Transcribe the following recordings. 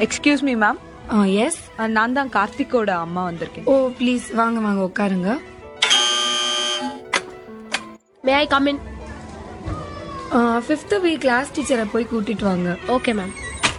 Excuse me ma'am yes நான் தான் கார்த்திக்கோட அம்மா வந்திருக்கேன் ஓ ப்ளீஸ் வாங்க வாங்க உட்காருங்க may I come in fifth week class டீச்சரை போய் கூட்டிட்டு வாங்க okay ma'am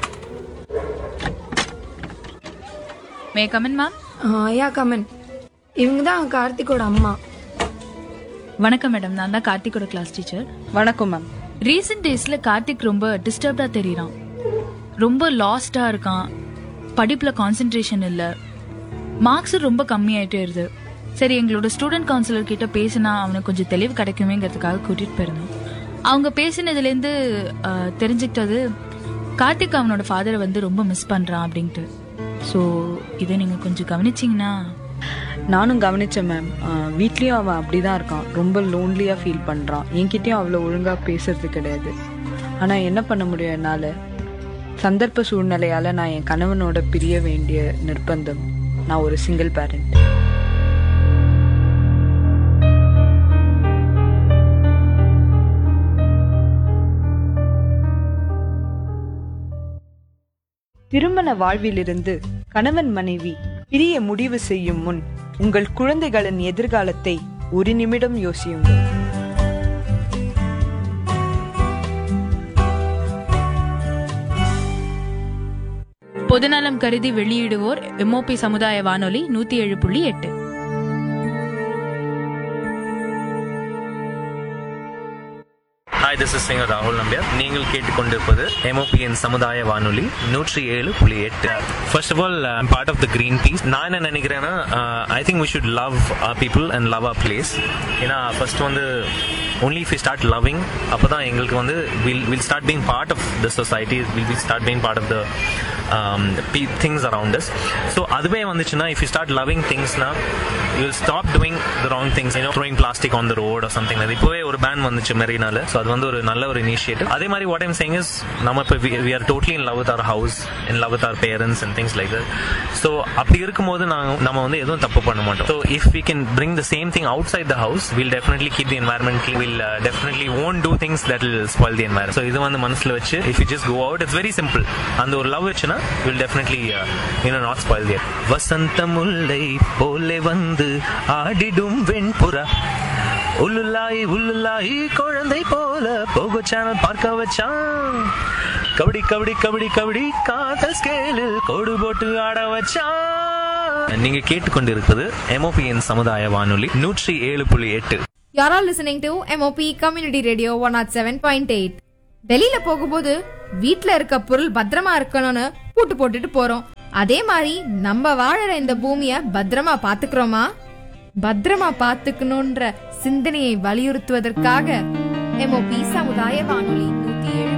may come on ma'am yeah come on இவங்க தான் கார்த்திகோட அம்மா வணக்கம் மேடம் நான் தான் கார்த்திகோட கிளாஸ் டீச்சர் வணக்கம் மேம் ரீசெண்ட் டேஸ்ல கார்த்திக் ரொம்ப டிஸ்டர்ப்டா தெரியறான் ரொம்ப லாஸ்டா இருக்கான் படிப்புல கான்சென்ட்ரேஷன் இல்ல மார்க்ஸ் ரொம்ப கம்மியாயிட்டே இருது சரி எங்களோட ஸ்டூடெண்ட் கவுன்சிலர் கிட்ட பேசினா அவனுக்கு கொஞ்சம் தெளிவு கிடைக்குமேங்கிறதுக்காக கூட்டிட்டு போயிருந்தோம் அவங்க பேசினதுலேருந்து அஹ், தெரிஞ்சுக்கிட்டது கார்த்திக் அவனோட ஃபாதரை வந்து ரொம்ப மிஸ் பண்றான் அப்படின்ட்டு ஸோ இதை நீங்க கொஞ்சம் கவனிச்சிங்கன்னா நானும் கவனிச்சேன் மேம் வீட்லயும் அவன் அப்படிதான் இருக்கான் ரொம்ப லோன்லியா ஃபீல் பண்றான் என்கிட்டயும் அவ்வளோ ஒழுங்கா பேசுறது கிடையாது ஆனா என்ன பண்ண முடியும் என்னால சந்தர்ப்ப சூழ்நிலையால நான் என் கணவனோட பிரிய வேண்டிய நிர்பந்தம் நான் ஒரு சிங்கிள் பேரண்ட் திருமண வாழ்விலிருந்து கணவன் மனைவி பிரிய முடிவு செய்யும் முன் உங்கள் குழந்தைகளின் எதிர்காலத்தை ஒரு நிமிடம் யோசியுங்கள் பொதுநலம் கருதி வெளியிடுவோர் எம்ஓபி சமுதாய வானொலி நூத்தி ஏழு புள்ளி எட்டு ஹாய் திஸ் இஸ் சிங்கர் ராகுல் நம்பியார் நீங்கள் கேட்டுக்கொண்டிருப்பது எம்ஓபிஎன் சமுதாய வானொலி நூற்றி ஏழு புள்ளி எட்டு first of all I'm part of the green peace நான் என்ன நினைக்கிறேன்னா I think we should love our people and love our place ஏன்னா ஃபர்ஸ்ட் வந்து only if you start loving அப்போ தான் எங்களுக்கு வந்து will will start being part of the society will will start being part of the things around us so அதுவே வந்துச்சுன்னா if you start loving திங்ஸ்னா you stop doing the wrong things you know throwing plastic on the road something அது இப்போவே ஒரு pan வந்துச்சு மெரினால so அது வந்து ஒரு நல்ல ஒரு இனிஷியேட்டிவ் அதே மாதிரி வாட் ஐம் சேங் இஸ் நம்ம இப்போ we are totally in love with our house in love with our parents and things like that so அப்படி இருக்கும்போது நாங்கள் நம்ம வந்து எதுவும் தப்பு பண்ண மாட்டோம் so if we can bring the same thing outside the house will definitely keep the environment will definitely won't do things that will spoil the environ so இது வந்து மனசில் வச்சு if you just go out it's very simple அந்த ஒரு love வச்சுன்னா will definitely you know not spoil their வசந்த முல்லை போலே வந்து ஆடிடும் வெண்புறா உள்ளுல்லாய் உள்ளுல்லாய் குழந்தை போல போகோ சேனல் பார்க்க வச்சான் கபடி கபடி கபடி கபடி காதல் ஸ்கேலில் கோடு போட்டு ஆட வச்சான் நீங்க கேட்டுக்கொண்டிருப்பது எம்ஓபிஎன் சமுதாய வானொலி நூற்றி ஏழு புள்ளி எட்டு You're all listening to MOP Community Radio 107.8. வெளியில போகும்போது வீட்ல இருக்க பொருள் பத்திரமா இருக்கணும்னு பூட்டு போட்டுட்டு போறோம் அதே மாதிரி நம்ம வாழற இந்த பூமிய பத்திரமா பாத்துக்கிறோமா பத்திரமா பாத்துக்கணும்ன்ற சிந்தனையை வலியுறுத்துவதற்காக MOP சமுதாய வானொலி நூத்தி ஏழு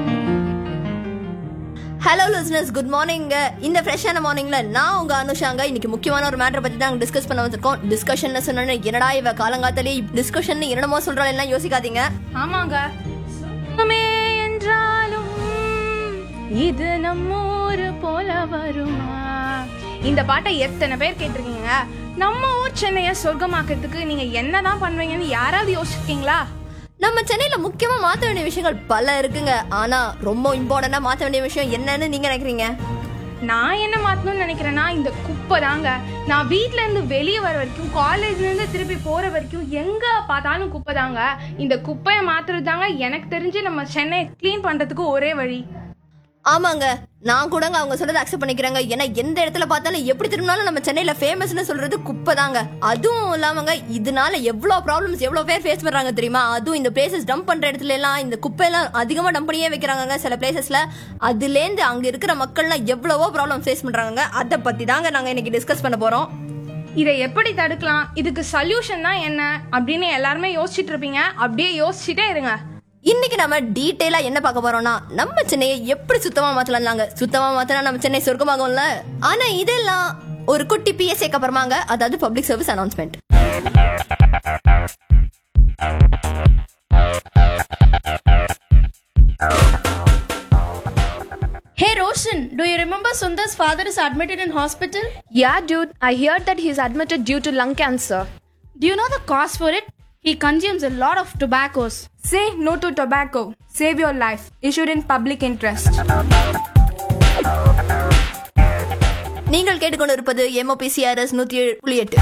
ஹலோ லிசனர்ஸ் குட் மார்னிங் இந்த ஃப்ரெஷ்ஷான மார்னிங்ல நான் உங்க அனுஷாங்க இன்னைக்கு முக்கியமான ஒரு மேட்டரை பத்தி தான் டிஸ்கஸ் பண்ண வந்திருக்கோம் டிஸ்கஷன் சொன்னோன்னு என்னடா இவ காலங்காத்தாலே டிஸ்கஷன் என்னமோ சொல்றாள் எல்லாம் யோசிக்காதீங்க ஆமாங்க சுத்தமே என்றாலும் இது நம்ம ஊரு போல வருமா இந்த பாட்டை எத்தனை பேர் கேட்டிருக்கீங்க நம்ம ஊர் சென்னைய சொர்க்கமாக்கிறதுக்கு நீங்க என்னதான் பண்ணுவீங்கன்னு யாராவது யோசிச்சிருக்கீங்களா நம்ம சென்னையில முக்கியமா மாத்த வேண்டிய விஷயங்கள் பல இருக்குங்க ஆனா ரொம்ப இம்பார்ட்டண்டா மாத்த வேண்டிய விஷயம் என்னன்னு நீங்க நினைக்கிறீங்க நான் என்ன மாத்தணும்னு நினைக்கிறேன்னா இந்த குப்பை தாங்க நான் வீட்ல இருந்து வெளியே வர வரைக்கும் காலேஜ்ல இருந்து திருப்பி போற வரைக்கும் எங்க பார்த்தாலும் குப்பை தாங்க இந்த குப்பையை மாத்துறது தாங்க எனக்கு தெரிஞ்சு நம்ம சென்னை க்ளீன் பண்றதுக்கு ஒரே வழி ஆமாங்க நான் கூடங்க அவங்க சொல்றதை அக்செப்ட் பண்ணிக்கிறேங்க ஏன்னா எந்த இடத்துல பார்த்தாலும் எப்படி திரும்பினாலும் நம்ம சென்னையில ஃபேமஸ்னு சொல்றது குப்பை தாங்க அதுவும் இல்லாமங்க இதனால எவ்வளவு ப்ராப்ளம்ஸ் எவ்வளவு பேர் ஃபேஸ் பண்றாங்க தெரியுமா அதுவும் இந்த பிளேசஸ் டம்ப் பண்ற இடத்துல எல்லாம் இந்த குப்பையெல்லாம் அதிகமா டம்ப் பண்ணியே வைக்கிறாங்க சில பிளேசஸ்ல அதுலேருந்து அங்க இருக்கிற மக்கள்லாம் எவ்வளவோ ப்ராப்ளம் ஃபேஸ் பண்றாங்க அதை பத்தி தாங்க நாங்க இன்னைக்கு டிஸ்கஸ் பண்ண போறோம் இதை எப்படி தடுக்கலாம் இதுக்கு சொல்யூஷன் தான் என்ன அப்படின்னு எல்லாருமே யோசிச்சுட்டு இருப்பீங்க அப்படியே யோசிச்சுட்டே இருங்க இன்னைக்கு நம்ம டீடைலா என்ன பார்க்க போறோம்னா நம்ம சென்னையை எப்படி சுத்தமா மாத்தலாம்லாங்க சுத்தமா மாத்தினா நம்ம சென்னை சொர்க்கமாகும்ல ஆனா இதெல்லாம் ஒரு குட்டி பிஎஸ்ஏக்கு அப்புறமாங்க அதாவது public service announcement Hey Roshan, do you remember Sundar's father is admitted in hospital? Yeah, dude, I heard that he's admitted due to lung cancer. Do you know the cause for it? He consumes a lot of tobaccos. Say no to tobacco. Save your life. Issued in public interest. நீங்கள் கேட்டுக்கொண்டு இருப்பது MOPCRS நூத்தி ஏழு புள்ளி எட்டு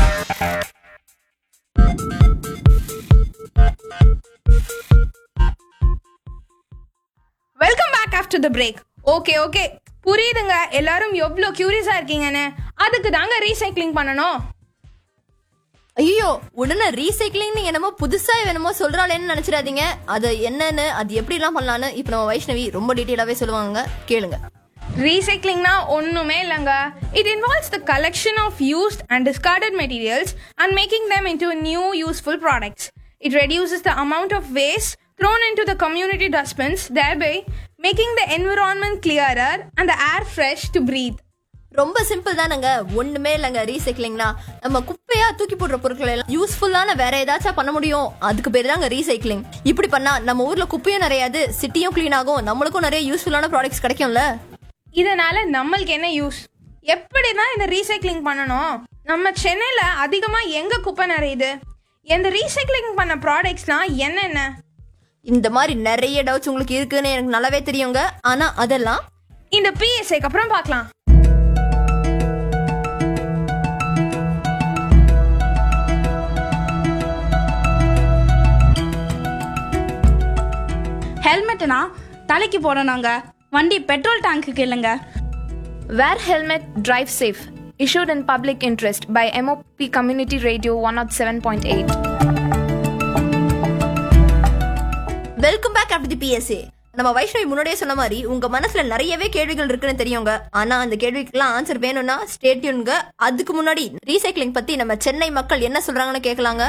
welcome back after the break okay okay புரியுதுங்க எல்லாரும் எவ்வளோ கியூரியஸா இருக்கீங்கன்னு அதுக்கு தாங்க ரீசைக்ளிங் பண்ணணும் ஐயோ உடனே ரீசைக்ளிங் என்னமோ புதுசா என்னமோ சொல்றாளேன்னு நினைச்சிடாதீங்க அது என்னன்னு அது எப்படி எல்லாம் பண்ணலாம்னு இப்ப நம்ம வைஷ்ணவி ரொம்ப டீட்டெயிலாவே சொல்லுவாங்க கேளுங்க ரீசைக்ளிங்னா ஒண்ணுமே இல்லைங்க it involves the collection of used and discarded materials and making them into new useful products it reduces the amount of waste thrown into the community dustbins, thereby making the environment clearer and the air fresh to breathe. ரொம்ப simple தானங்க ஒண்ணுமே இல்லைங்க ரீசைக்ளிங்னா நம்ம குப்பையா தூக்கி போடுற பொருட்கள் எல்லாம் யூஸ்ஃபுல்லான வேற ஏதாச்சும் பண்ண முடியும் அதுக்கு பேர் தாங்க ரீசைக்ளிங் இப்படி பண்ணா நம்ம ஊர்ல குப்பையும் நிறையாது சிட்டியும் க்ளீன் ஆகும் நம்மளுக்கும் நிறைய யூஸ்ஃபுல்லான ப்ராடக்ட்ஸ் கிடைக்கும்ல இதனால நம்மளுக்கு என்ன யூஸ் எப்படி தான் இந்த ரீசைக்ளிங் பண்ணணும் நம்ம சென்னையில அதிகமா எங்க குப்பை நிறையுது இந்த ரீசைக்ளிங் பண்ண ப்ராடக்ட்ஸ்லாம் என்னென்ன இந்த மாதிரி நிறைய டவுட்ஸ் உங்களுக்கு இருக்குன்னு எனக்கு நல்லாவே தெரியுங்க ஆனா அதெல்லாம் இந்த பிஎஸ்ஐக்கு அப்புறம் பார்க்கலாம் ஹெல்மெட்னா தலைக்கு போடணுங்க வண்டி பெட்ரோல் டேங்க்குக்கு இல்லைங்க Wear helmet, drive safe. Issued in public interest by MOP Community Radio 107.8. Welcome back after the PSA நம்ம வைஷ்ணவி முன்னாடியே சொன்ன மாதிரி உங்க மனசுல நிறையவே கேள்விகள் இருக்குன்னு தெரியுங்க ஆனா அந்த கேள்விக்கெல்லாம் ஆன்சர் வேணும்னா ஸ்டேட்யூனுங்க அதுக்கு முன்னாடி ரீசைக்ளிங் பத்தி நம்ம சென்னை மக்கள் என்ன சொல்றாங்கன்னு கேட்கலாங்க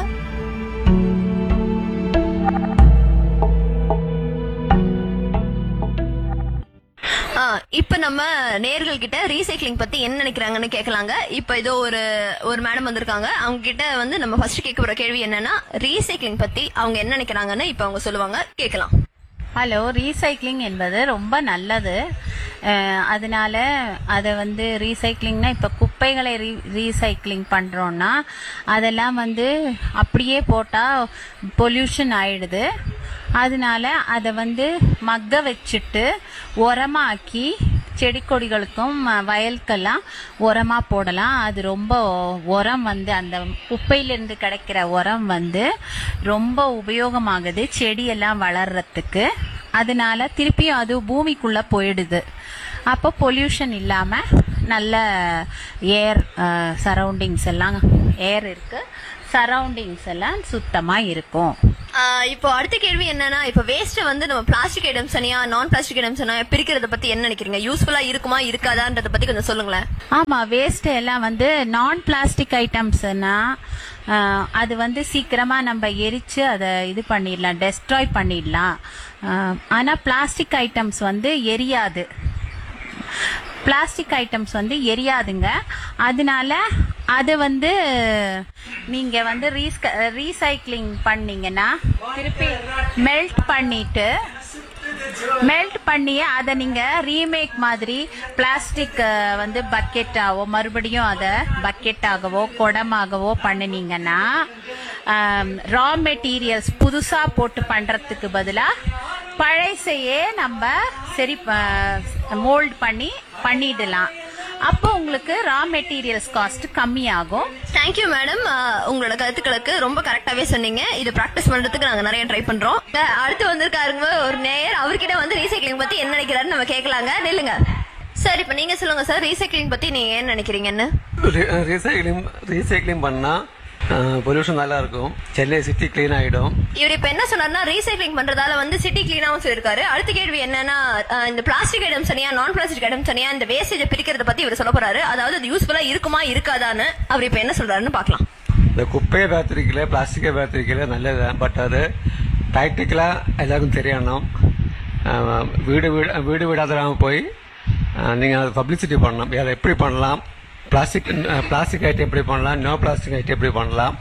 இப்ப நம்ம நேர்கள் கிட்ட ரீசைக்ளிங் பத்தி என்ன நினைக்கிறாங்கன்னு கேட்கலாங்க இப்ப இதோ ஒரு ஒரு மேடம் வந்திருக்காங்க அவங்க கிட்ட வந்து நம்ம ஃபர்ஸ்ட் கேட்க போற கேள்வி என்னன்னா ரீசைக்ளிங் பத்தி அவங்க என்ன நினைக்கிறாங்கன்னு இப்ப அவங்க சொல்லுவாங்க கேட்கலாம் ஹலோ ரீசைக்ளிங் என்பது ரொம்ப நல்லது அஹ், அதனால அதை வந்து ரீசைக்ளிங்னா இப்போ குப்பைகளை ரீ ரீசைக்ளிங் பண்ணுறோன்னா அதெல்லாம் வந்து அப்படியே போட்டால் பொல்யூஷன் ஆயிடுது அதனால அதை வந்து மக்க வச்சுட்டு உரமாக்கி செடி கொடிகளுக்கும் அஹ், வயலுக்கெல்லாம் உரமா போடலாம் அது ரொம்ப உரம் வந்து அந்த குப்பையிலிருந்து கிடைக்கிற உரம் வந்து ரொம்ப உபயோகமாகுது செடியெல்லாம் வளர்றதுக்கு அதனால திருப்பியும் அது பூமிக்குள்ள போயிடுது அப்போ பொல்யூஷன் இல்லாம நல்ல ஏர் சரௌண்டிங்ஸ் எல்லாம் ஏர் இருக்கு சரௌண்டிங்ஸ் எல்லாம் சுத்தமா இருக்கும் ஆஹ் இப்போ அடுத்த கேள்வி என்னன்னா இப்போ வேஸ்ட் வந்து நம்ம பிளாஸ்டிக் ஐட்டம்ஸ் தனியா நான் பிளாஸ்டிக் ஐட்டம்ஸ் தனியா பிரிக்கிறத பத்தி என்ன நினைக்கிறீங்க யூஸ்ஃபுல்லா இருக்குமா இருக்காதான்றத பத்தி கொஞ்சம் சொல்லுங்களேன் ஆமா வேஸ்ட் எல்லாம் வந்து நான் பிளாஸ்டிக் ஐட்டம்ஸ்னா அது வந்து சீக்கிரமா நம்ம எரிச்சு அதை இது பண்ணிடலாம் டெஸ்ட்ராய் பண்ணிடலாம் ஆஹ், ஆனா பிளாஸ்டிக் ஐட்டம்ஸ் வந்து எரியாது பிளாஸ்டிக் ஐட்டம்ஸ் வந்து எரியாதுங்க அதனால அது வந்து நீங்க வந்து ரீசைக்ளிங் பண்ணீங்கன்னா திருப்பி மெல்ட் பண்ணிட்டு மெல்ட் பண்ணி அதை நீங்க ரீமேக் மாதிரி பிளாஸ்டிக் வந்து பக்கெட் ஆகவோ மறுபடியும் அதை பக்கெட் ஆகவோ குடமாகவோ பண்ணினீங்கன்னா ரா மெட்டீரியல்ஸ் புதுசா போட்டு பண்றதுக்கு பதிலா பழைசையே நம்ம சரி மோல்ட் பண்ணி பண்ணிடலாம் அப்போ உங்களுக்கு ரா மெட்டீரியல்ஸ் காஸ்ட் கம்மியாகும் தேங்க்யூ மேடம் உங்களோட கருத்துக்களுக்கு ரொம்ப கரெக்டாவே சொன்னீங்க இது பிராக்டிஸ் பண்றதுக்கு நாங்க நிறைய ட்ரை பண்றோம் அஹ் அடுத்து வந்திருக்காருங்க ஒரு நேயர் அவர்கிட்ட வந்து ரீசைக்ளிங் பத்தி என்ன நினைக்கிறாருன்னு நம்ம கேட்கலாங்க நில்லுங்க சார் இப்போ நீங்க சொல்லுங்க சார் ரீசைக்ளிங் பத்தி நீங்க என்ன நினைக்கிறீங்கன்னு ரீசைக்ளிங் ரீசைக்ளிங் பண்ணா பொல்யூஷன் நல்லா இருக்கும் சென்னை சிட்டி க்ளீன் ஆகிடும் இவர் இப்ப என்ன சொன்னார்னா ரீசைக்ளிங் பண்றதால வந்து சிட்டி கிளீனாவும் சொல்லிருக்காரு அடுத்த கேள்வி என்னன்னா அஹ் இந்த பிளாஸ்டிக் ஐட்டம்ஸ் தனியா நான் பிளாஸ்டிக் ஐட்டம்ஸ் தனியா இந்த வேஸ்டேஜ் பிரிக்கிறத பத்தி இவர் சொல்ல போறாரு அதாவது அது யூஸ்ஃபுல்லா இருக்குமா இருக்காதான்னு அவர் இப்ப என்ன சொல்றாருன்னு பார்க்கலாம் இந்த குப்பையை வேத்திரிக்கல பிளாஸ்டிக்கை வேத்திரிக்கல நல்லது பட் அது ப்ராக்டிக்கலாக எல்லாருக்கும் தெரியணும் அஹ் வீடு வீடு வீடு வீடாதராம போய் நீங்கள் அதை பப்ளிசிட்டி பண்ணணும் அதை எப்படி பண்ணலாம் பிளாஸ்டிக் பிளாஸ்டிக் ஐட்டம் எப்படி பண்ணலாம் நோ பிளாஸ்டிக் ஐட்டம் எப்படி பண்ணலாம்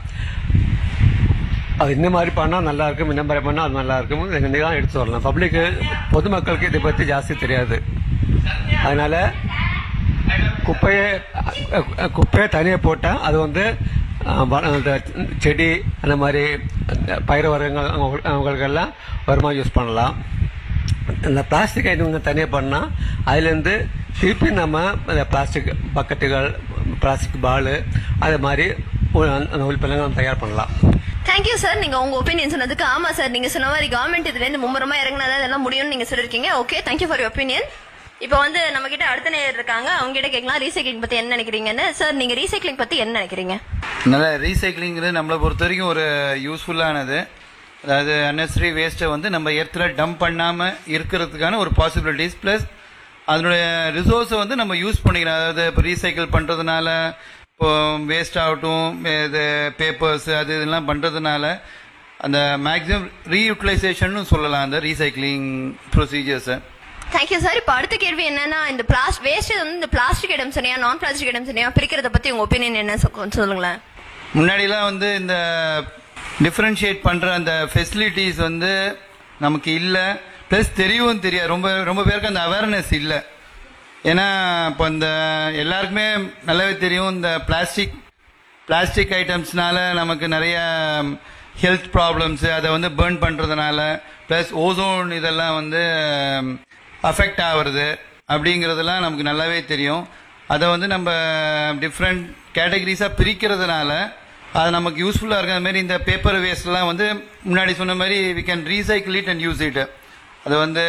அது இந்த மாதிரி பண்ணால் நல்லா இருக்கும் இந்த மாதிரி பண்ணால் அது நல்லா இருக்கும் நீங்கள் தான் எடுத்து வரலாம் பப்ளிக்கு பொதுமக்களுக்கு இதை பற்றி ஜாஸ்தி தெரியாது அதனால குப்பையை அஹ், அஹ், குப்பையை தனியாக போட்டால் அது வந்து அஹ், வ- அந்த செடி அந்த மாதிரி பயிர் வர்றவங்க அவங்க- அவங்களுக்கெல்லாம் வருமா யூஸ் பண்ணலாம் இந்த பிளாஸ்டிக் ஐட்டம் தனியாக பண்ணால் அதுலேருந்து திருப்பி நம்ம அந்த பிளாஸ்டிக் பக்கெட்டுகள் பிளாஸ்டிக் பால் அது மாதிரி ஒரு அந்த உள்பலங்கள் நம்ம தயார் பண்ணலாம் தேங்க்யூ சார் நீங்க உங்க ஒப்பீனியன் சொன்னதுக்கு ஆமா சார் நீங்க சொன்ன மாதிரி கவர்மெண்ட் இதுல இருந்து மும்முரமா இறங்கினாதான் இதெல்லாம் முடியும்னு நீங்க சொல்லிருக்கீங்க ஓகே தேங்க்யூ ஃபார் ஒப்பீனியன் இப்போ வந்து நம்ம கிட்ட அடுத்த நேயர் இருக்காங்க அவங்க கிட்ட கேட்கலாம் ரீசைக்ளிங் பத்தி என்ன நினைக்கிறீங்கன்னு சார் நீங்க ரீசைக்ளிங் பத்தி என்ன நினைக்கிறீங்க நல்ல ரீசைக்ளிங்கிறது நம்மளை பொறுத்த வரைக்கும் ஒரு யூஸ்ஃபுல்லானது அதாவது அன்னெசரி வேஸ்ட்டை வந்து நம்ம எர்த்தில் டம்ப் பண்ணாமல் இருக்கிறதுக்கான ஒரு பாசிபிலிட்டிஸ் ப்ளஸ் அதனுடைய ரிசோர்ஸை வந்து நம்ம யூஸ் பண்ணிக்கலாம் அதாவது இப்போ ரீசைக்கிள் பண்ணுறதுனால இப்போ வேஸ்ட் ஆகட்டும் இது பேப்பர்ஸ் அது இதெல்லாம் பண்ணுறதுனால அந்த மேக்ஸிமம் ரீயூட்டிலைசேஷன் சொல்லலாம் அந்த ரீசைக்ளிங் ப்ரொசீஜர்ஸை தேங்க்யூ சார் இப்போ அடுத்த கேள்வி என்னன்னா இந்த பிளாஸ் வேஸ்ட் வந்து இந்த பிளாஸ்டிக் ஐட்டம் சரியா நான் பிளாஸ்டிக் ஐட்டம் சரியா பிரிக்கிறத பத்தி உங்க ஒப்பீனியன் என்ன சொ- கொஞ்சம் சொல்லுங்களேன் முன்னாடிலாம் வந்து இந்த டிஃபரன்ஷியேட் பண்ற அந்த ஃபெசிலிட்டிஸ் வந்து நமக்கு இல்லை ப்ளஸ் தெரியவும் தெரியாது ரொம்ப ரொம்ப பேருக்கு அந்த அவேர்னஸ் இல்லை ஏன்னா இப்போ இந்த எல்லாருக்குமே நல்லாவே தெரியும் இந்த பிளாஸ்டிக் பிளாஸ்டிக் ஐட்டம்ஸ்னால நமக்கு நிறைய ஹெல்த் ப்ராப்ளம்ஸ் அதை வந்து பேர்ன் பண்ணுறதுனால ப்ளஸ் ஓசோன் இதெல்லாம் வந்து அஃபெக்ட் ஆகுறது அப்படிங்கிறதெல்லாம் நமக்கு நல்லாவே தெரியும் அதை வந்து நம்ம டிஃப்ரெண்ட் கேட்டகரிஸாக பிரிக்கிறதுனால அது நமக்கு யூஸ்ஃபுல்லாக இருக்கிற மாதிரி இந்த பேப்பர் வேஸ்ட்லாம் வந்து முன்னாடி சொன்ன மாதிரி we can recycle it and use it அது வந்து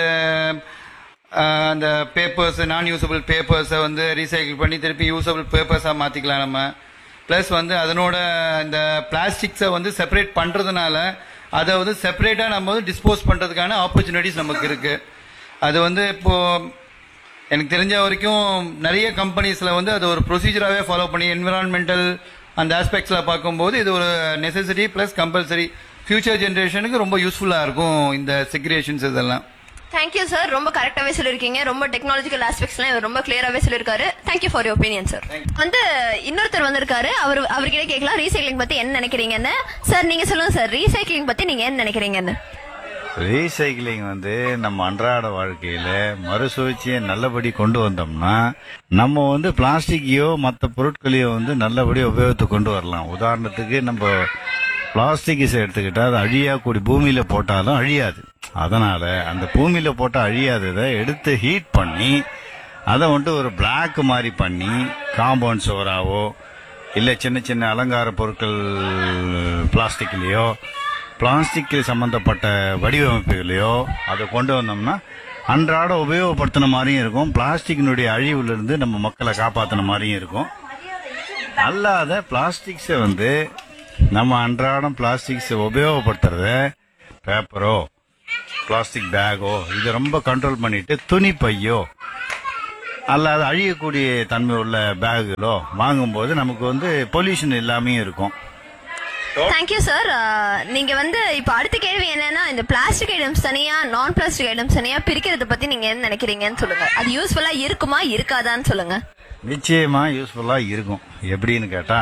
ஆஹ், அந்த பேப்பர்ஸ் நான் யூசபிள் பேப்பர்ஸை வந்து ரீசைக்கிள் பண்ணி திருப்பி யூசபிள் பேப்பர்ஸாக மாற்றிக்கலாம் நம்ம ப்ளஸ் வந்து அதனோட இந்த பிளாஸ்டிக்ஸை வந்து செப்பரேட் பண்ணுறதுனால அதை வந்து செப்பரேட்டாக நம்ம வந்து டிஸ்போஸ் பண்ணுறதுக்கான ஆப்பர்ச்சுனிட்டிஸ் நமக்கு இருக்குது அது வந்து இப்போ எனக்கு தெரிஞ்ச வரைக்கும் நிறைய கம்பெனிஸில் வந்து அது ஒரு ப்ரொசீஜராகவே ஃபாலோ பண்ணி என்விரான்மெண்டல் அந்த ஆஸ்பெக்ட்ஸில் பார்க்கும்போது இது ஒரு நெசசிட்டி ப்ளஸ் கம்பல்சரி ஃபியூச்சர் ஜென்ரேஷனுக்கு ரொம்ப யூஸ்ஃபுல்லாக இருக்கும் இந்த செக்ரியேஷன்ஸ் இதெல்லாம் தேங்க்யூ சார் ரொம்ப கரெக்டாவே சொல்லிருக்கீங்க ரொம்ப டெக்னாலஜிக்கல் ஆஸ்பெக்ட்ஸ்லாம் இவர் ரொம்ப கிளியராவே சொல்லிருக்காரு thank you for your opinion sir வந்து இன்னொருத்தர் வந்திருக்காரு அவர் அவர்கிட்ட கேட்கலாம் ரீசைக்ளிங் பத்தி என்ன நினைக்கிறீங்கன்னு சார் நீங்க சொல்லுங்க சார் ரீசைக்ளிங் பத்தி நீங்க என்ன நினைக்கிறீங்கன்னு ரீசைக்கிளிங் வந்து நம்ம அன்றாட வாழ்க்கையில மறுசுழற்சியை நல்லபடி கொண்டு வந்தோம்னா நம்ம வந்து பிளாஸ்டிக்கையோ மற்ற பொருட்களையோ வந்து நல்லபடி உபயோகத்தை கொண்டு வரலாம் உதாரணத்துக்கு நம்ம பிளாஸ்டிக்ஸ் எடுத்துக்கிட்டா அது அழியக்கூடிய பூமியில போட்டாலும் அழியாது அதனால அந்த பூமியில போட்ட அழியாததை எடுத்து ஹீட் பண்ணி அதை வந்துட்டு ஒரு பிளாக் மாதிரி பண்ணி காம்பவுண்ட் சுவராவோ இல்லை சின்ன சின்ன அலங்கார பொருட்கள் பிளாஸ்டிக்லேயோ பிளாஸ்டிக் சம்பந்தப்பட்ட வடிவமைப்புகளையோ அதை கொண்டு வந்தோம்னா அன்றாட உபயோகப்படுத்தின மாதிரியும் இருக்கும் பிளாஸ்டிக்கினுடைய அழிவுலேருந்து நம்ம மக்களை காப்பாற்றின மாதிரியும் இருக்கும் அல்லாத பிளாஸ்டிக்ஸை வந்து நம்ம அன்றாடம் பிளாஸ்டிக்ஸை உபயோகப்படுத்துறத பேப்பரோ பிளாஸ்டிக் பேக்கோ இதை ரொம்ப கண்ட்ரோல் பண்ணிட்டு துணி பையோ அல்லாத அழியக்கூடிய தன்மை உள்ள பேகுகளோ வாங்கும்போது நமக்கு வந்து பொல்யூஷன் இல்லாமையும் இருக்கும் தேங்க்யூ சார் நீங்க வந்து இப்ப அடுத்த கேள்வி என்னன்னா இந்த பிளாஸ்டிக் ஐட்டம்ஸ் தனியா நான் பிளாஸ்டிக் ஐட்டம்ஸ் தனியா பிரிக்கிறத பத்தி நீங்க என்ன நினைக்கிறீங்கன்னு சொல்லுங்க அது யூஸ்ஃபுல்லா இருக்குமா இருக்காதான்னு சொல்லுங்க நிச்சயமா யூஸ்ஃபுல்லா இருக்கும் எப்படின்னு கேட்டா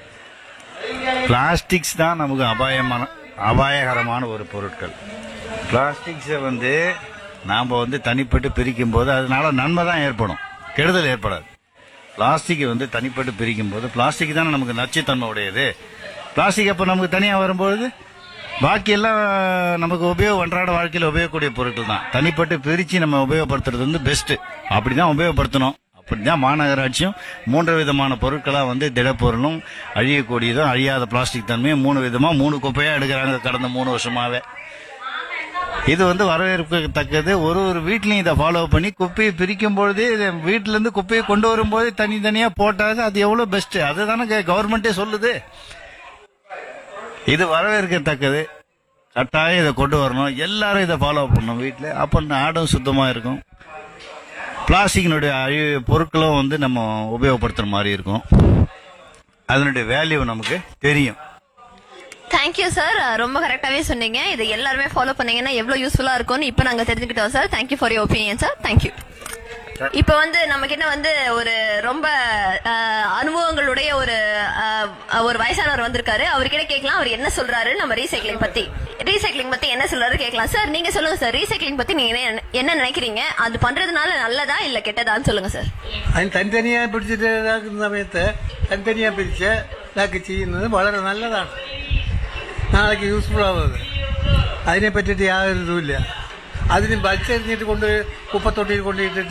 பிளாஸ்டிக்ஸ் தான் நமக்கு அபாயமான அபாயகரமான ஒரு பொருட்கள் பிளாஸ்டிக்ஸை வந்து நாம் வந்து தனிப்பட்டு பிரிக்கும் போது அதனால நன்மை தான் ஏற்படும் கெடுதல் ஏற்படாது பிளாஸ்டிக்கை வந்து தனிப்பட்டு பிரிக்கும் போது பிளாஸ்டிக் தானே நமக்கு நச்சுத்தன்மை உடையது பிளாஸ்டிக் அப்போ நமக்கு தனியாக வரும்பொழுது பாக்கி எல்லாம் நமக்கு உபயோக அன்றாட வாழ்க்கையில் உபயோகக்கூடிய பொருட்கள் தான் தனிப்பட்டு பிரித்து நம்ம உபயோகப்படுத்துறது வந்து பெஸ்ட் அப்படிதான் உபயோகப்படுத்தணும் அப்படிதான் மாநகராட்சியும் மூன்று விதமான பொருட்களா வந்து திடப்பொருளும் அழியக்கூடியதும் அழியாத பிளாஸ்டிக் தன்மையும் மூணு விதமா மூணு குப்பையா எடுக்கிறாங்க கடந்த மூணு வருஷமாவே இது வந்து வரவேற்கத்தக்கது ஒரு ஒரு வீட்லயும் இதை ஃபாலோ பண்ணி குப்பையை பிரிக்கும் பொழுதே இதை வீட்டுல இருந்து குப்பையை கொண்டு வரும்போது தனித்தனியா போட்டாங்க அது எவ்வளவு பெஸ்ட் அதுதானே கவர்மெண்டே சொல்லுது இது வரவேற்கத்தக்கது கட்டாயம் இதை கொண்டு வரணும் எல்லாரும் இதை ஃபாலோ பண்ணணும் வீட்டில் அப்போ நாடும் சுத்தமா இருக்கும் பிளாஸ்டிக்கினுடைய அழி பொருட்களும் வந்து நம்ம உபயோகப்படுத்துற மாதிரி இருக்கும் அதனுடைய வேல்யூ நமக்கு தெரியும் தேங்க்யூ சார் ரொம்ப கரெக்டாவே சொன்னீங்க இதை எல்லாருமே ஃபாலோ பண்ணீங்கன்னா எவ்வளவு யூஸ்ஃபுல்லா இருக்கும்னு இப்போ நாங்க தெரிஞ்சுக்கிட்டோம் sir thank you for your opinion sir thank you இப்போ வந்து நம்ம கிட்ட வந்து ஒரு ரொம்ப அஹ், அனுபவங்களுடைய ஒரு அஹ், ஒரு வயசானவர் வந்திருக்காரு அவர்கிட்ட கேட்கலாம் அவர் என்ன சொல்றாரு நம்ம ரீசைக்ளிங் பத்தி ரீசைக்ளிங் பத்தி என்ன சொல்றாரு கேட்கலாம் சார் நீங்க சொல்லுங்க சார் ரீசைக்ளிங் பத்தி நீங்க என்ன- என்ன நினைக்கிறீங்க அது பண்றதுனால நல்லதா இல்ல கெட்டதான்னு சொல்லுங்க சார் അതിന് തനിത്തനിയായി പിടിച്ചിട്ട് ഇതാക്കുന്ന സമയത്ത് തനിത്തനിയായി പിരിച്ച് ഇതാക്കി ചെയ്യുന്നത് വളരെ നല്ലതാണ് നാളേക്ക് യൂസ്ഫുൾ ആവുന്നത് അതിനെ പറ്റിയിട്ട് യാതൊരു ഇതുമില്ല അതിന് വലിച്ചെറിഞ്ഞിട്ട് കൊണ്ട് കുപ്പത്തൊട്ടിയിൽ കൊണ്ടിട്ടിട്ട്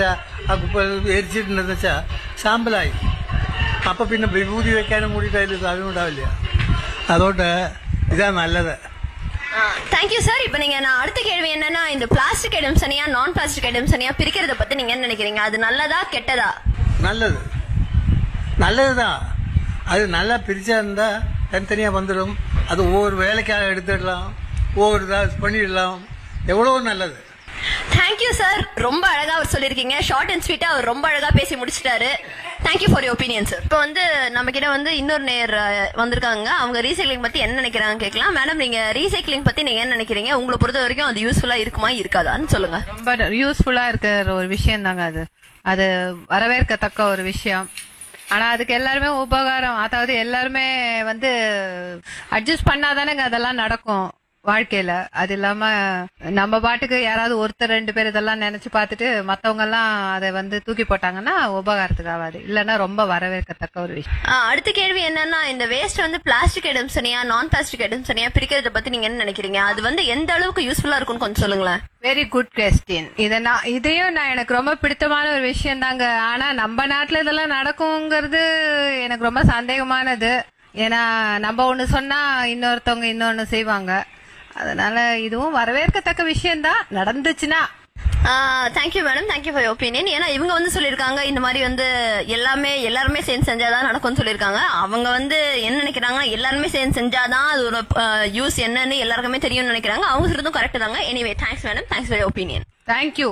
ആ കുപ്പ എരിച്ചിട്ടുണ്ടെന്ന് വെച്ചാൽ സാമ്പലായി അപ്പൊ പിന്നെ വിഭൂതി വെക്കാനും കൂടിയിട്ട് അതിൽ സാധനം ഉണ്ടാവില്ല അതുകൊണ്ട് ഇതാ നല്ലത് தேங்க்யூ சார் இப்போ நீங்க நான் அடுத்த கேள்வி என்னன்னா இந்த பிளாஸ்டிக் ஐட்டம்ஸ் தனியா நான் பிளாஸ்டிக் ஐட்டம்ஸ் தனியா பிரிக்கிறத பத்தி நீங்க என்ன நினைக்கிறீங்க அது நல்லதா கெட்டதா நல்லது நல்லதுதான் அது நல்லா பிரிச்சா இருந்தா தனித்தனியா வந்துடும் அது ஒவ்வொரு வேலைக்காக எடுத்துடலாம் ஒவ்வொரு இதாக பண்ணிடலாம் எவ்வளோ நல்லது தேங்க்யூ சார் ரொம்ப அழகா அவர் சொல்லிருக்கீங்க ஷார்ட் அண்ட் ஸ்வீட்டா அவர் ரொம்ப அழகா பேசி முடிச்சிட்டாரு thank you for your opinion sir இப்போ வந்து நம்ம கிட்ட வந்து இன்னொரு நேர் அஹ், வந்திருக்காங்க அவங்க ரீசைக்ளிங் பத்தி என்ன நினைக்கிறாங்க கேட்கலாம் மேடம் நீங்க ரீசைக்ளிங் பத்தி நீங்க என்ன நினைக்கிறீங்க உங்களை பொறுத்த வரைக்கும் அது யூஸ்ஃபுல்லா இருக்குமா இருக்காதான்னு சொல்லுங்க ரொம்ப யூஸ்ஃபுல்லா இருக்கிற ஒரு விஷயம் தாங்க அது அது வரவேற்கத்தக்க ஒரு விஷயம் ஆனா அதுக்கு எல்லாருமே உபகாரம் அதாவது எல்லாருமே வந்து அட்ஜஸ்ட் பண்ணாதானேங்க அதெல்லாம் நடக்கும் வாழ்க்கையில அது இல்லாம நம்ம பாட்டுக்கு யாராவது ஒருத்தர் ரெண்டு பேர் இதெல்லாம் நினைச்சு பார்த்துட்டு மத்தவங்க எல்லாம் அதை வந்து தூக்கி போட்டாங்கன்னா உபகாரத்துக்கு ஆகாது இல்லைன்னா ரொம்ப வரவேற்கத்தக்க ஒரு விஷயம் ஆ, அடுத்த கேள்வி என்னன்னா இந்த வேஸ்ட் வந்து பிளாஸ்டிக் ஐட்டம்ஸ் தனியா நான் பிளாஸ்டிக் ஐட்டம்ஸ் தனியா பிரிக்கிறத பத்தி நீங்க என்ன நினைக்கிறீங்க அது வந்து எந்த அளவுக்கு யூஸ்ஃபுல்லா இருக்கும்னு கொஞ்சம் சொல்லுங்களேன் வெரி குட் கொஸ்டின் இத நான் இதையும் நான் எனக்கு ரொம்ப பிடித்தமான ஒரு விஷயம் தாங்க ஆனா நம்ம நாட்டுல இதெல்லாம் நடக்குங்கிறது எனக்கு ரொம்ப சந்தேகமானது ஏன்னா நம்ம ஒண்ணு சொன்னா இன்னொருத்தவங்க இன்னொன்னு செய்வாங்க அதனால இதுவும் வரவேற்கத்தக்க விஷயம்தான் நடந்துச்சுன்னா thank you madam thank you for opinion ஏன்னா இவங்க வந்து சொல்லியிருக்காங்க இந்த மாதிரி வந்து எல்லாமே எல்லாருமே சேர்ந்து செஞ்சாதான் நடக்கும்னு சொல்லியிருக்காங்க அவங்க வந்து என்ன நினைக்கிறாங்கன்னா எல்லாருமே சேர்ந்து செஞ்சாதான் அதோட யூஸ் என்னன்னு எல்லாருக்குமே தெரியும்னு நினைக்கிறாங்க அவங்க சொல்றதும் கரெக்ட் தாங்க anyway thanks madam thanks for opinion thank you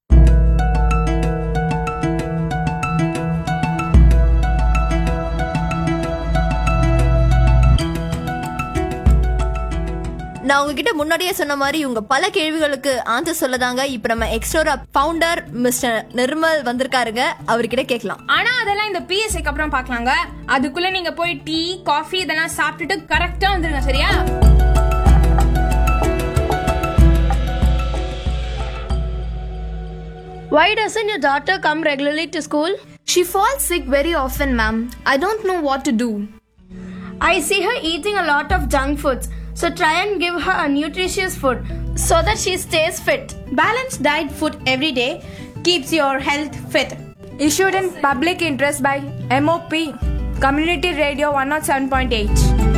நான் உங்ககிட்ட முன்னாடியே சொன்ன மாதிரி இவங்க பல கேள்விகளுக்கு ஆன்சர் சொல்லதாங்க இப்ப நம்ம எக்ஸ்ட்ரா ஃபவுண்டர் மிஸ்டர் நிர்மல் வந்திருக்காருங்க அவர்கிட்ட கேட்கலாம் ஆனா அதெல்லாம் இந்த பிஎஸ்ஐக்கு அப்புறம் பார்க்கலாங்க அதுக்குள்ள நீங்க போய் டீ காஃபி இதெல்லாம் சாப்பிட்டுட்டு கரெக்டா வந்துருங்க சரியா Why doesn't your daughter come regularly to school? She falls sick very often, ma'am. I don't know what to do. I see her eating a lot of junk foods, so try and give her a nutritious food so that she stays fit. Balanced diet food every day keeps your health fit. Issued in public interest by MOP, Community Radio 107.8.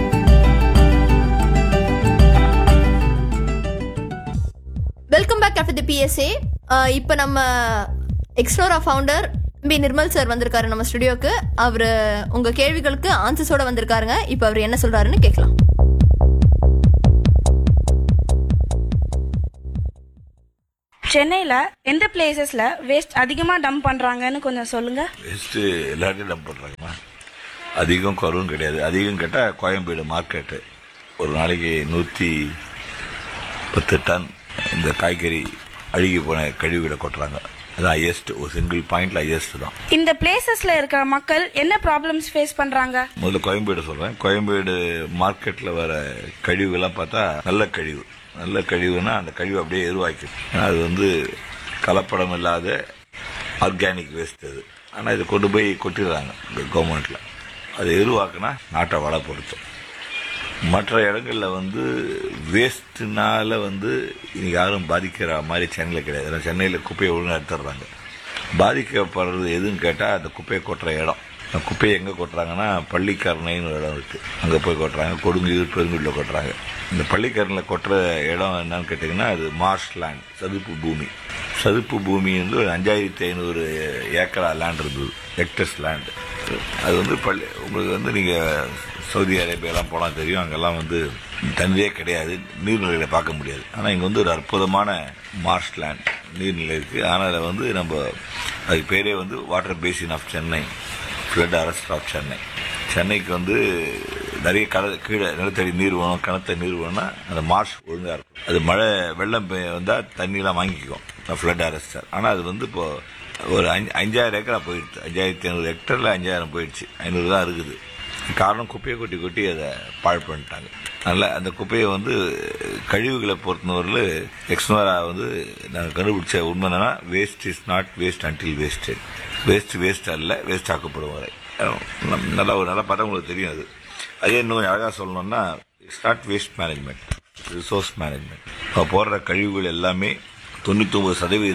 Welcome back after the PSA இப்போ நம்ம Exnora founder P Nirmal sir வந்திருக்காரு நம்ம ஸ்டுடியோக்கு அவர் உங்க கேள்விகளுக்கு ஆன்சர்ஸோட வந்திருக்காருங்க இப்போ அவர் என்ன சொல்றாருன்னு கேட்கலாம் சென்னையில் எந்த பிளேசஸ்ல வேஸ்ட் அதிகமாக டம்ப் பண்ணுறாங்கன்னு கொஞ்சம் சொல்லுங்க வேஸ்ட்டு எல்லாத்தையும் டம்ப் பண்ணுறாங்கம்மா அதிகம் குறவும் கிடையாது அதிகம் கேட்டால் கோயம்பேடு மார்க்கெட்டு ஒரு நாளைக்கு நூற்றி பத்து டன் இந்த காய்கறி அழுகி போன கழிவுகளை கொட்டுறாங்க அது ஹையஸ்ட் ஒரு சிங்கிள் பாயிண்ட்ல ஹையஸ்ட் தான் இந்த பிளேசஸ்ல இருக்கிற மக்கள் என்ன ப்ராப்ளம்ஸ் ஃபேஸ் பண்றாங்க முதல்ல கோயம்பேடு சொல்றேன் கோயம்பேடு மார்க்கெட்ல வர கழிவுகள்லாம் பார்த்தா நல்ல கழிவு நல்ல கழிவுனா அந்த கழிவு அப்படியே எருவாக்கும் ஏன்னா அது வந்து கலப்படம் இல்லாத ஆர்கானிக் வேஸ்ட் அது ஆனால் இதை கொண்டு போய் கொட்டிடுறாங்க இந்த கவர்மெண்ட்ல அது எருவாக்குனா நாட்டை வளப்படுத்தும் மற்ற இடங்கள்ல வந்து வேஸ்ட்னால வந்து இன்னைக்கு யாரும் பாதிக்கிற மாதிரி சென்னையில் கிடையாது ஏன்னா சென்னையில் குப்பையை ஒழுங்கா எடுத்துடுறாங்க பாதிக்கப்படுறது எதுன்னு கேட்டால் அந்த குப்பையை கொட்டுற இடம் அந்த குப்பையை எங்கே கொட்டுறாங்கன்னா பள்ளிக்கரணைன்னு ஒரு இடம் இருக்கு அங்கே போய் கொட்டுறாங்க கொடுங்கூர் பெருங்குடியில் கொட்டுறாங்க இந்த பள்ளிக்கரணையில் கொட்டுற இடம் என்னன்னு கேட்டிங்கன்னா அது மார்ஷ் லேண்ட் சதுப்பு பூமி சதுப்பு பூமி வந்து ஒரு அஞ்சாயிரத்தி ஐநூறு ஏக்கரா லேண்ட் இருந்தது ஹெக்டர்ஸ் லேண்ட் அது வந்து பள்ளி உங்களுக்கு வந்து நீங்கள் சவுதி அரேபியாலாம் போனால் தெரியும் அங்கெல்லாம் வந்து தண்ணியே கிடையாது நீர்நிலைகளை பார்க்க முடியாது ஆனால் இங்கே வந்து ஒரு அற்புதமான மார்ஷ் லேண்ட் நீர்நிலை இருக்குது ஆனால் அதில் வந்து நம்ம அதுக்கு பேரே வந்து water basin of Chennai flood arrest of Chennai சென்னைக்கு வந்து நிறைய கடல் கீழே நிலத்தடி நீர் வேணும் கிணத்த நீர் வேணும்னா அந்த மார்ஷ் ஒழுங்காக இருக்கும் அது மழை வெள்ளம் பெய்ய வந்தால் தண்ணியெலாம் வாங்கிக்கும் ஃப்ளட் அரெஸ்டர் ஆனால் அது வந்து இப்போ ஒரு அஞ்சு அஞ்சாயிரம் ஏக்கரா போயிடுச்சு அஞ்சாயிரத்தி ஐநூறு ஹெக்டரில் அஞ்சாயிரம் போயிடுச்சு ஐநூறு தான் இருக்குது காரணம் குப்பையை கொட்டி கொட்டி அதை பாழ் பண்ணிட்டாங்க அதனால் அந்த குப்பையை வந்து கழிவுகளை பொறுத்தவரையில் எக்ஸ்னோரா வந்து நாங்கள் கண்டுபிடிச்ச உண்மை என்னன்னா waste is not waste until wasted waste waste அல்ல வேஸ்ட் ஆக்கப்படும் வரை அஹ் நல்லா ஒரு நல்லா பார்த்தா உங்களுக்கு தெரியும் அது அதே இன்னும் கொஞ்சம் அழகாக சொல்லணும்னா it's not waste management resource management இப்போ போடுற கழிவுகள் எல்லாமே தொண்ணூத்தொம்பது சதவீதம்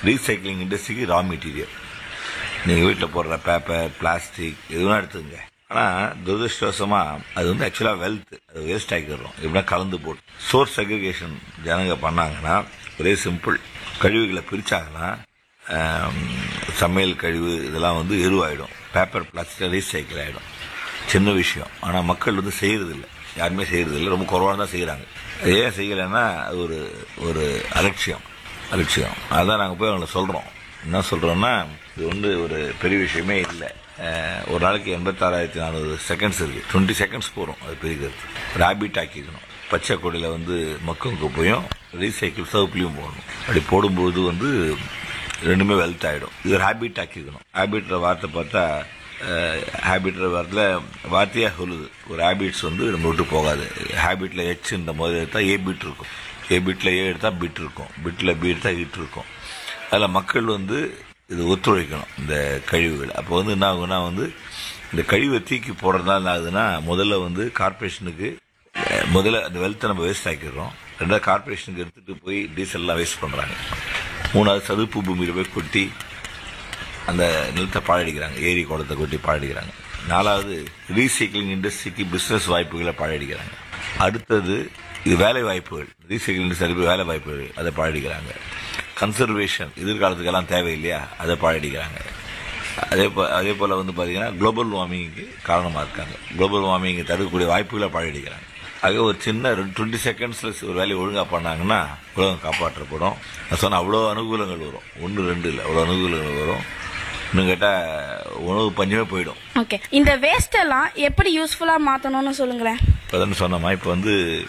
ரீசைக்ளிங் இண்டஸ்ட்ரிக்கு ரா மெட்டீரியல் நீங்கள் வீட்டில் போடுற பேப்பர் பிளாஸ்டிக் எதுவும் எடுத்துங்க ஆனால் துரதிருஷ்டவசமா அது வந்து ஆக்சுவலாக வெல்த் அது வேஸ்ட் ஆக்கிடுறோம் எப்படின்னா கலந்து போட்டு சோர்ஸ் அக்ரிகேஷன் ஜனங்க பண்ணாங்கன்னா ஒரே சிம்பிள் கழிவுகளை பிரிச்சாங்கன்னா ஆம், சமையல் கழிவு இதெல்லாம் வந்து எருவாயிடும் பேப்பர் பிளாஸ்டிக் ரீசைக்கிள் ஆகிடும் சின்ன விஷயம் ஆனால் மக்கள் வந்து செய்யறதில்ல யாருமே செய்யறதில்ல ரொம்ப குறைவாக தான் செய்கிறாங்க ஏன் செய்யலைன்னா அது ஒரு ஒரு அலட்சியம் அலட்சியம் அதான் நாங்கள் போய் அவங்களை சொல்கிறோம் என்ன சொல்கிறோம்னா இது வந்து ஒரு பெரிய விஷயமே இல்லை அஹ், ஒரு நாளைக்கு எண்பத்தாறாயிரத்தி நானூறு செகண்ட்ஸ் இருக்குது டுவெண்ட்டி செகண்ட்ஸ் போகிறோம் அது பிரிக்கிறது ரேபிட் ஆக்கிக்கணும் பச்சை கொடியில் வந்து மக்கும் குப்பையும் ரீசைக்கிள் சவுப்புலையும் போடணும் அப்படி போடும்போது வந்து ரெண்டுமே வெல்த் ஆகிடும் இது ஹேபிட் ஆக்கிக்கணும் ஹேபிட்ற வார்த்தை பார்த்தா ஹேபிட்ற வார்த்தையில் வார்த்தையாக சொல்லுது ஒரு ஹேபிட்ஸ் வந்து நம்ம விட்டு போகாது ஹேபிட்டில் ஹெச்ன்ற மாதிரி எடுத்தால் ஏ பிட் இருக்கும் ஏ பிட்டில் ஏ எடுத்தால் பிட் இருக்கும் பிட்டில் பி எடுத்தால் இட் இருக்கும் அதில் மக்கள் வந்து இது ஒத்துழைக்கணும் இந்த கழிவுகள் அப்போ வந்து என்ன ஆகும்னா வந்து இந்த கழிவை தூக்கி போடுறதுனால என்ன ஆகுதுன்னா முதல்ல வந்து கார்பரேஷனுக்கு அஹ், முதல்ல அந்த வெல்த்தை நம்ம வேஸ்ட் ஆக்கிடுறோம் ரெண்டாவது கார்பரேஷனுக்கு எடுத்துட்டு போய் டீசல்லாம் வேஸ்ட் பண்ணுறாங்க மூணாவது சதுப்பு பூமியில் போய் கொட்டி அந்த நிலத்தை பாழடிக்கிறாங்க ஏரி குளத்தை கொட்டி பாழடிக்கிறாங்க நாலாவது ரீசைக்கிளிங் இண்டஸ்ட்ரிக்கு பிசினஸ் வாய்ப்புகளை பாழடிக்கிறாங்க அடுத்தது இது வேலை வாய்ப்புகள் ரீசைக்கிளிங் இண்டஸ்ட்ரி வேலை வாய்ப்புகள் அதை பாழடிக்கிறாங்க கன்சர்வேஷன் எதிர்காலத்துக்கெல்லாம் தேவை இல்லையா அதை பாழடிக்கிறாங்க அதே போ அதே போல் வந்து பார்த்தீங்கன்னா குளோபல் வார்மிங்க்கு காரணமாக இருக்காங்க குளோபல் வார்மிங் தடுக்கக்கூடிய வாய்ப்புகளை பாழடிக்கிறாங்க ஆக ஒரு சின்ன டுவெண்ட்டி செகண்ட்ஸில் ஒரு வேலையை ஒழுங்காக பண்ணாங்கன்னா உலகம் காப்பாற்றப்படும் நான் சொன்ன அவ்வளோ அனுகூலங்கள் வரும் ஒன்று ரெண்டு இல்லை அவ்வளோ அனுகூலங்கள் வரும் இன்னும் கேட்டால் உணவு பஞ்சமே போயிடும் ஓகே இந்த வேஸ்ட் எல்லாம் எப்படி யூஸ்ஃபுல்லா மாத்தணும்னு சொல்லுங்களேன் இப்போ தானே சொன்னோமா இப்போ வந்து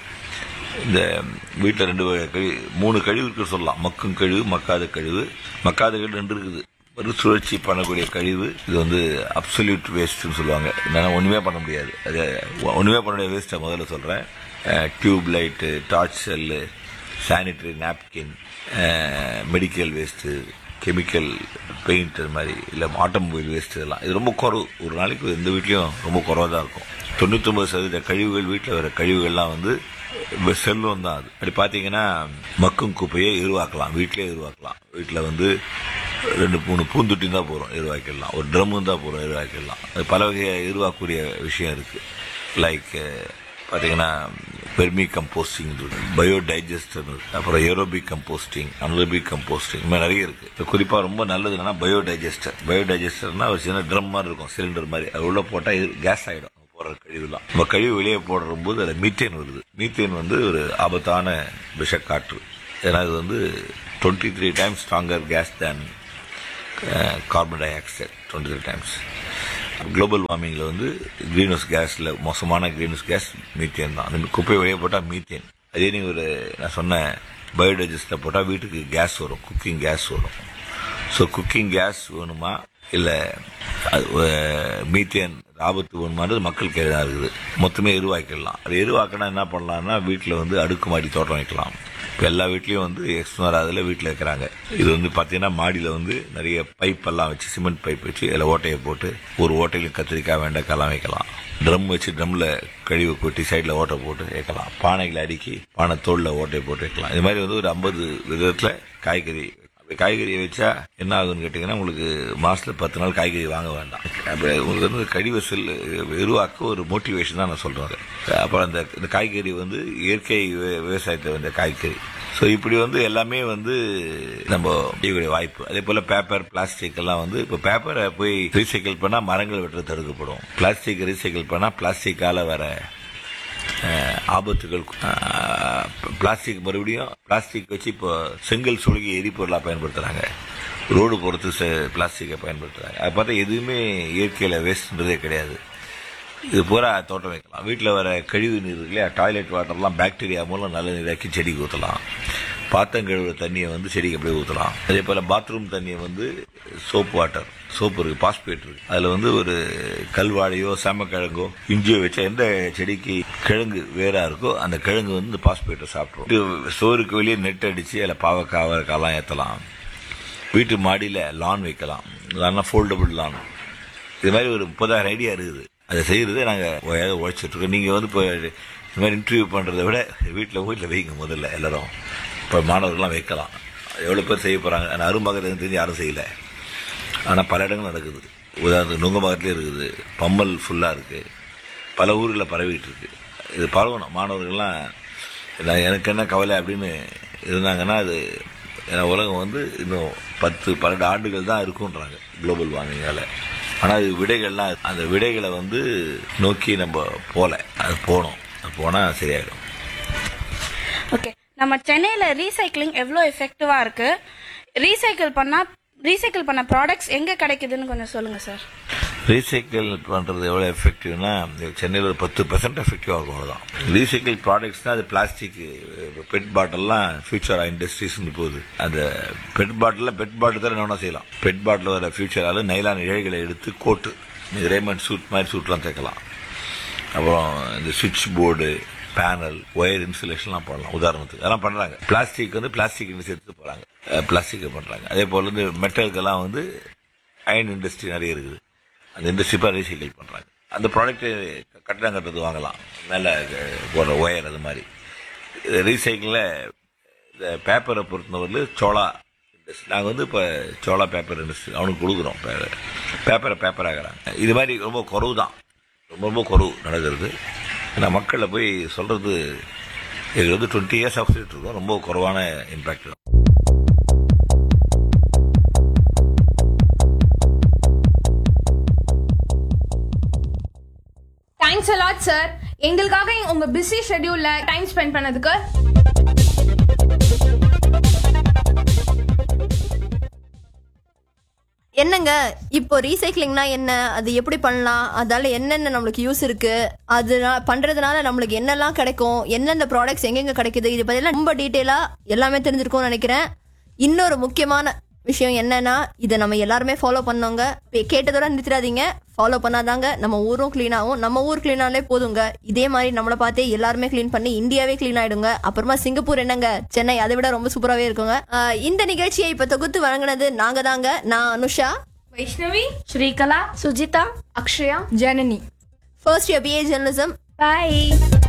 இந்த வீட்டில் ரெண்டு வகை கழிவு மூணு கழிவு இருக்கு சொல்லலாம் மக்கும் கழிவு மக்காத கழிவு மக்காத கழிவு ரெண்டு இருக்குது மறுசுழற்சி பண்ணக்கூடிய கழிவு இது வந்து அப்சல்யூட் வேஸ்ட்னு சொல்லுவாங்க என்னன்னா ஒன்றுமே பண்ண முடியாது அது ஒன்றுமே பண்ண முடியாத வேஸ்ட்டை முதல்ல சொல்கிறேன் tube light torch cell sanitary napkin medical waste chemical paint அது மாதிரி இல்லை ஆட்டோமொபைல் வேஸ்ட் இதெல்லாம் இது ரொம்ப குறவு ஒரு நாளைக்கு எந்த வீட்லேயும் ரொம்ப குறவாக தான் இருக்கும் தொண்ணூத்தொம்பது சதவீத கழிவுகள் வீட்டில் வர கழிவுகள்லாம் வந்து வெ- செல்வம் தான் அது அப்படி பார்த்தீங்கன்னா மக்கும் குப்பையை எருவாக்கலாம் வீட்டிலே எருவாக்கலாம் வீட்டில் வந்து ரெண்டு மூணு பூந்தொட்டி தான் போகிறோம் எருவாக்கிடலாம் ஒரு ட்ரம்மு தான் போகிறோம் எருவாக்கிடலாம் அது பல வகையை எருவாக்கக்கூடிய விஷயம் இருக்குது லைக் பார்த்தீங்கன்னா பெர்மி கம்போஸ்டிங் இருக்கு பயோ டைஜஸ்டர் இருக்கு அப்புறம் ஏரோபிக் கம்போஸ்டிங் அனரோபிக் கம்போஸ்டிங் இந்த மாதிரி நிறைய இருக்கு இப்போ குறிப்பாக ரொம்ப நல்லது என்னன்னா பயோ டைஜஸ்டர் பயோ டைஜஸ்டர்னா ஒரு சின்ன ட்ரம் மாதிரி இருக்கும் சிலிண்டர் மாதிரி அது உள்ள போட்டால் கேஸ் ஆகிடும் போடுற கழிவுலாம் நம்ம கழிவு வெளியே போடும்போது அதில் மீத்தேன் வருது மீத்தேன் வந்து ஒரு ஆபத்தான விஷக்காற்று ஏன்னா இது வந்து twenty three times stronger gas than carbon dioxide twenty three times global வார்மிங்கில் வந்து கிரீன் ஹவுஸ் கேஸில் மோசமான கிரீன் ஹவுஸ் கேஸ் மீத்தேன் தான் அந்த குப்பை வெளியே போட்டால் மீத்தேன் அதே நீங்கள் ஒரு நான் சொன்ன பயோடைஜஸ்டில் போட்டால் வீட்டுக்கு கேஸ் வரும் குக்கிங் கேஸ் வரும் ஸோ குக்கிங் கேஸ் வேணுமா இல்லை மீத்தேன் ஆபத்து வேணுமான்றது மக்கள் கையில் தான் இருக்குது மொத்தமே எருவாக்கிடலாம் அது எருவாக்கினா என்ன பண்ணலாம்னா வீட்டில் வந்து அடுக்குமாடி தோட்டம் வைக்கலாம் இப்போ எல்லா வீட்லேயும் வந்து எக்ஸ்னர் அதில் வீட்டில் வைக்கிறாங்க இது வந்து பார்த்தீங்கன்னா மாடியில் வந்து நிறைய பைப் எல்லாம் வச்சு சிமெண்ட் பைப் வச்சு அதில் ஓட்டையை போட்டு ஒரு ஓட்டையிலும் கத்திரிக்காய் வெண்டைக்காய்லாம் வைக்கலாம் ட்ரம் வச்சு ட்ரம்ல கழிவு கொட்டி சைடில் ஓட்டை போட்டு வைக்கலாம் பானைகளை அடுக்கி பானை தோளில் ஓட்டையை போட்டு வைக்கலாம் இது மாதிரி வந்து ஒரு ஐம்பது விதத்தில் காய்கறி அப்படி காய்கறியை வச்சா என்ன ஆகுதுன்னு கேட்டிங்கன்னா உங்களுக்கு மாசத்துல பத்து நாள் காய்கறி வாங்க வேண்டாம் அப்போ உங்களுக்கு வந்து கழிவு செல் உருவாக்க ஒரு மோட்டிவேஷன் தான் நான் சொல்கிறேன் அது. அப்புறம் அந்த இந்த காய்கறி வந்து இயற்கை விவ- விவசாயத்தை வந்த காய்கறி ஸோ இப்படி வந்து எல்லாமே வந்து நம்ம செய்யக்கூடிய வாய்ப்பு அதே போல் பேப்பர் பிளாஸ்டிக் எல்லாம் வந்து இப்போ பேப்பரை போய் ரீசைக்கிள் பண்ணால் மரங்கள் வெட்டுறது தடுக்கப்படும் பிளாஸ்டிக் ரீசைக்கிள் பண்ணால் பிளாஸ்டிக்கால வர அஹ், ஆபத்துகள் அஹ், பிளாஸ்டிக் மறுபடியும் பிளாஸ்டிக் வச்சு இப்போ செங்கல் சுழுகி எரிபொருளாக பயன்படுத்துறாங்க ரோடு போகிறது பிளாஸ்டிக்கை பயன்படுத்துறாங்க அது பார்த்தா எதுவுமே இயற்கையில் வேஸ்ட்ன்றதே கிடையாது இது பூரா தோட்டம் வைக்கலாம் வீட்டில் வர கழிவு நீர் இருக்கு இல்லையா டாய்லெட் வாட்டர்லாம் பாக்டீரியா மூலம் நல்ல நீராக்கி செடிக்கு ஊற்றலாம் பாத்திரம் கழுவுற தண்ணியை வந்து செடிக்கு அப்படியே ஊற்றலாம் அதே போல் பாத்ரூம் தண்ணியை வந்து சோப் வாட்டர் சோப்பு இருக்கு பாஸ்பேட் இருக்கு அதில் வந்து ஒரு கல்வாழையோ சாமக்கிழங்கோ இஞ்சியோ வச்சா எந்த செடிக்கு கிழங்கு வேறா இருக்கோ அந்த கிழங்கு வந்து இந்த பாஸ்பேட்டை சாப்பிட்ரும் இது சோறுக்கு வெளியே நெட் அடித்து அதில் பாவக்காய் அவரைக்காய்லாம் ஏற்றலாம் வீட்டு மாடியில் லான் வைக்கலாம் லான்னா ஃபோல்டபுள் லான் இது மாதிரி ஒரு முப்பதாயிரம் ஐடியா இருக்குது அதை செய்யறது நாங்கள் உழைச்சிட்டு இருக்கோம் நீங்கள் வந்து இப்போ இந்த மாதிரி இன்டர்வியூ பண்ணுறதை விட வீட்டில் வீட்டில் வைங்க முதல்ல எல்லாரும் இப்போ மாணவர்கள்லாம் வைக்கலாம் எவ்வளோ பேர் செய்ய போகிறாங்க ஆனால் அரும்பாக்கத்தில் தெரிஞ்சு யாரும் செய்யலை ஆனால் பல இடங்கள் நடக்குது உதாரணத்துக்கு நுங்கம்பாக்கத்துலேயே இருக்குது பம்மல் ஃபுல்லாக இருக்குது பல ஊர்களில் பரவிட்டு இருக்கு இது பரவணும் மாணவர்கள்லாம் நான் எனக்கு என்ன கவலை அப்படின்னு இருந்தாங்கன்னா அது ஏன்னா உலகம் வந்து இன்னும் பத்து பன்னெண்டு ஆண்டுகள் தான் இருக்குன்றாங்க குளோபல் வார்மிங்கால ஆனால் இது விடைகள்லாம் அந்த விடைகளை வந்து நோக்கி நம்ம போகல அது போகணும் அது போனால் சரியாயிடும் ஓகே நம்ம சென்னையில ரீசைக்ளிங் எவ்வளோ எஃபெக்டிவா இருக்கு ரீசைக்கிள் பண்ணா ரீசைக்கிள் பண்ண ப்ராடக்ட்ஸ் எங்க கிடைக்குதுன்னு கொஞ்சம் சொல்லுங்க சார் ரீசைக்கிள் பண்ணுறது எவ்வளோ எஃபெக்டிவ்னா சென்னையில் ஒரு பத்து பர்சன்ட் எஃபெக்டிவாக இருக்கும் அவ்வளோதான் ரீசைக்கிள் ப்ராடக்ட்ஸ்னால் அது பிளாஸ்டிக் பெட் பாட்டில்லாம் ஃபியூச்சர் இண்டஸ்ட்ரீஸ்னு போகுது அந்த பெட் பாட்டிலில் பெட் பாட்டில் தான் என்ன செய்யலாம் பெட் பாட்டில் வர ஃபியூச்சரால் நைலான் இழைகளை எடுத்து கோட்டு நீங்கள் ரேமண்ட் சூட் மாதிரி சூட்லாம் தைக்கலாம் அப்புறம் இந்த சுவிட்ச் போர்டு பேனல் ஒயர் இன்சுலேஷன்லாம் பண்ணலாம் உதாரணத்துக்கு அதெல்லாம் பண்ணுறாங்க பிளாஸ்டிக் வந்து பிளாஸ்டிக் இண்டஸ்ட்ரி எடுத்து போகிறாங்க பிளாஸ்டிக்கை பண்ணுறாங்க அதே போல் வந்து மெட்டலுக்கெல்லாம் வந்து அயன் இண்டஸ்ட்ரி நிறைய இருக்குது அந்த இண்டஸ்ட்ரி இப்போ ரீசைக்கிள் பண்ணுறாங்க அந்த ப்ராடக்ட்டு கட்டடம் கட்டுறது வாங்கலாம் மேலே போடுற ஒயர் அது மாதிரி ரீசைக்கிளில் இந்த பேப்பரை பொறுத்தவரையில் சோளா இண்டஸ்ட்ரி நாங்கள் வந்து இப்போ சோளா பேப்பர் இண்டஸ்ட்ரி அவனுக்கு கொடுக்குறோம் பேப்பரை பேப்பர் ஆகிறாங்க இது மாதிரி ரொம்ப குறவு தான் ரொம்ப ரொம்ப குறவு நடக்கிறது ஏன்னா மக்களை போய் சொல்கிறது இது வந்து டுவெண்ட்டி இயர்ஸ் ஆஃப் இருக்கோம் ரொம்ப குறைவான இம்பேக்ட் தான் தேங்க்ஸ் அலாட் சார் எங்களுக்காக உங்க பிஸி ஷெட்யூல்ல டைம் ஸ்பெண்ட் பண்ணதுக்கு என்னங்க இப்போ ரீசைக்ளிங்னா என்ன அது எப்படி பண்ணலாம் அதால என்னென்ன நம்மளுக்கு யூஸ் இருக்கு அது பண்றதுனால நம்மளுக்கு என்னெல்லாம் கிடைக்கும் எந்தெந்த ப்ராடக்ட்ஸ் எங்கெங்க கிடைக்குது இது பத்தியெல்லாம் ரொம்ப டீட்டெயிலா எல்லாமே தெரிஞ்சிருக்கும்னு நினைக்கிறேன் இன்னொரு முக்கியமான விஷயம் என்னன்னா இதை நம்ம எல்லாருமே ஃபாலோ பண்ணோங்க இப்ப கேட்டதோட நிறுத்திடாதீங்க ஃபாலோ பண்ணாதாங்க நம்ம ஊரும் க்ளீன் ஆகும் நம்ம ஊர் க்ளீன் ஆனாலே போதுங்க இதே மாதிரி நம்மளை பார்த்தே எல்லாருமே க்ளீன் பண்ணி இந்தியாவே க்ளீன் ஆயிடுங்க அப்புறமா சிங்கப்பூர் என்னங்க சென்னை அதை விட ரொம்ப சூப்பராகவே இருக்குங்க ஆஹ் இந்த நிகழ்ச்சியை இப்ப தொகுத்து வழங்கினது நாங்க தாங்க நான் Anusha Vaishnavi Srikala Sujitha Akshaya Janani first year BA journalism பாய்